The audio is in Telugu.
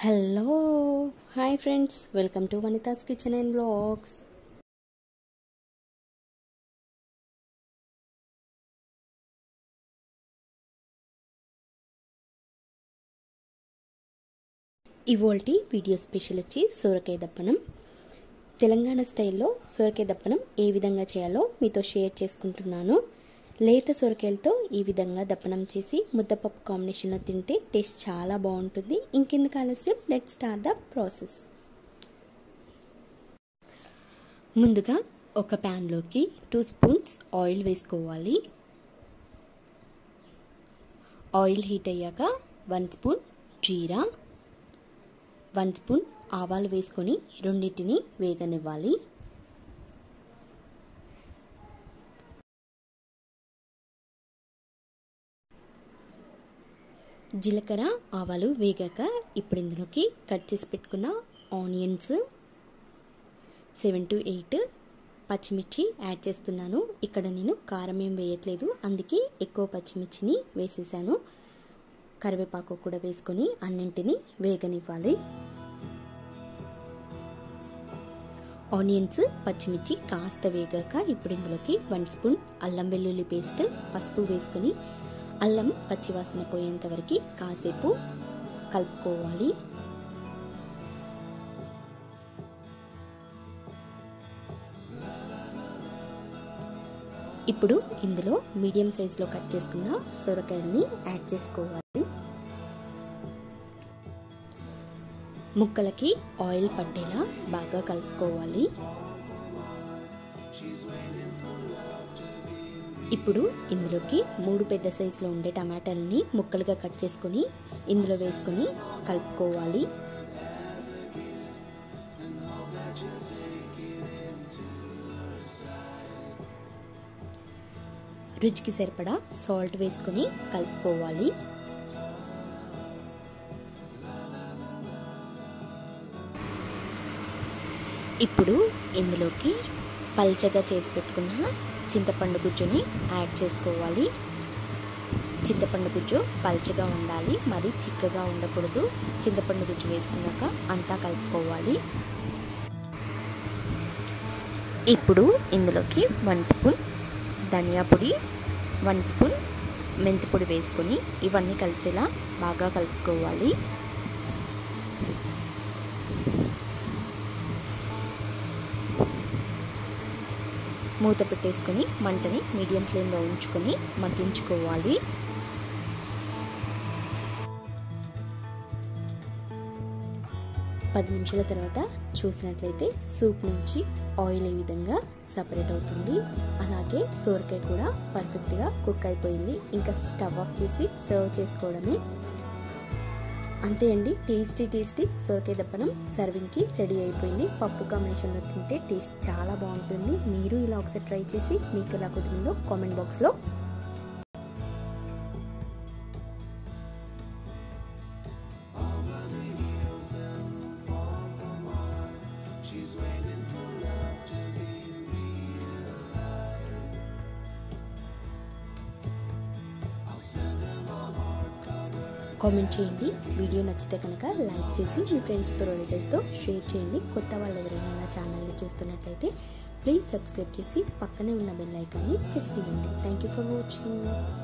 hello hi friends welcome to Vanitha's kitchen and blogs ఇవాల్టి వీడియో స్పెషల్ వచ్చి సోరకాయ దప్పనం తెలంగాణ స్టైల్లో సొరకాయ దప్పనం ఏ విధంగా చేయాలో మీతో షేర్ చేసుకుంటున్నాను లేత సొరకాయలతో ఈ విధంగా దప్పనం చేసి ముద్దపప్పు కాంబినేషన్లో తింటే టేస్ట్ చాలా బాగుంటుంది ఇంకెందుకు ఆలస్యం లెట్ స్టార్ట్ ద ప్రాసెస్ ముందుగా ఒక ప్యాన్లోకి టూ స్పూన్స్ ఆయిల్ వేసుకోవాలి ఆయిల్ హీట్ అయ్యాక వన్ స్పూన్ జీరా వన్ స్పూన్ ఆవాలు వేసుకొని రెండింటిని వేగనివ్వాలి జీలకర్ర ఆవాలు వేగాక ఇప్పుడు ఇందులోకి కట్ చేసి పెట్టుకున్న ఆనియన్స్ సెవెన్ టు ఎయిట్ పచ్చిమిర్చి యాడ్ చేస్తున్నాను ఇక్కడ నేను కారం ఏం వేయట్లేదు అందుకే ఎక్కువ పచ్చిమిర్చిని వేసేసాను కరివేపాకు కూడా వేసుకొని అన్నింటినీ వేగనివ్వాలి ఆనియన్స్ పచ్చిమిర్చి కాస్త వేగాక ఇప్పుడు ఇందులోకి వన్ స్పూన్ అల్లం వెల్లుల్లి పేస్ట్ పసుపు వేసుకొని అల్లం పచ్చివాసన పోయేంత వరకు కాసేపు కలుపుకోవాలి ఇప్పుడు ఇందులో మీడియం సైజులో కట్ చేసుకున్న సొరకాయల్ని యాడ్ చేసుకోవాలి ముక్కలకి ఆయిల్ పట్టేలా బాగా కలుపుకోవాలి ఇప్పుడు ఇందులోకి మూడు పెద్ద సైజులో ఉండే టమాటాలని ముక్కలుగా కట్ చేసుకొని ఇందులో వేసుకొని కలుపుకోవాలి రుచికి సరిపడా సాల్ట్ వేసుకొని కలుపుకోవాలి ఇప్పుడు ఇందులోకి పల్చగా చేసి పెట్టుకున్న చింతపండు గుజ్జుని యాడ్ చేసుకోవాలి చింతపండు గుజ్జు పల్చగా ఉండాలి మరి చిక్కగా ఉండకూడదు చింతపండు గుజ్జు వేసుకున్నాక అంతా కలుపుకోవాలి ఇప్పుడు ఇందులోకి వన్ స్పూన్ ధనియా పొడి వన్ స్పూన్ మెంతి పొడి వేసుకొని ఇవన్నీ కలిసేలా బాగా కలుపుకోవాలి మూత పెట్టేసుకొని మంటని మీడియం ఫ్లేమ్లో ఉంచుకొని మగ్గించుకోవాలి పది నిమిషాల తర్వాత చూసినట్లయితే సూప్ నుంచి ఆయిల్ ఈ విధంగా సపరేట్ అవుతుంది అలాగే సోరకాయ కూడా పర్ఫెక్ట్గా కుక్ అయిపోయింది ఇంకా స్టవ్ ఆఫ్ చేసి సర్వ్ చేసుకోవడమే అంతే అండి టేస్టీ టేస్టీ సొరకాయ దప్పనం సర్వింగ్కి రెడీ అయిపోయింది పప్పు కాంబినేషన్లో తింటే టేస్ట్ చాలా బాగుంటుంది మీరు ఇలా ఒకసారి ట్రై చేసి మీకు ఎలా కుదిరిందో కామెంట్ బాక్స్లో కామెంట్ చేయండి వీడియో నచ్చితే కనుక లైక్ చేసి మీ ఫ్రెండ్స్తో రిలేటివ్స్తో షేర్ చేయండి కొత్త వాళ్ళు ఎవరైనా నా ఛానల్ని చూస్తున్నట్లయితే ప్లీజ్ సబ్స్క్రైబ్ చేసి పక్కనే ఉన్న బెల్ ఐకాన్ని ప్రెస్ చేయండి థ్యాంక్ యూ ఫర్ వాచింగ్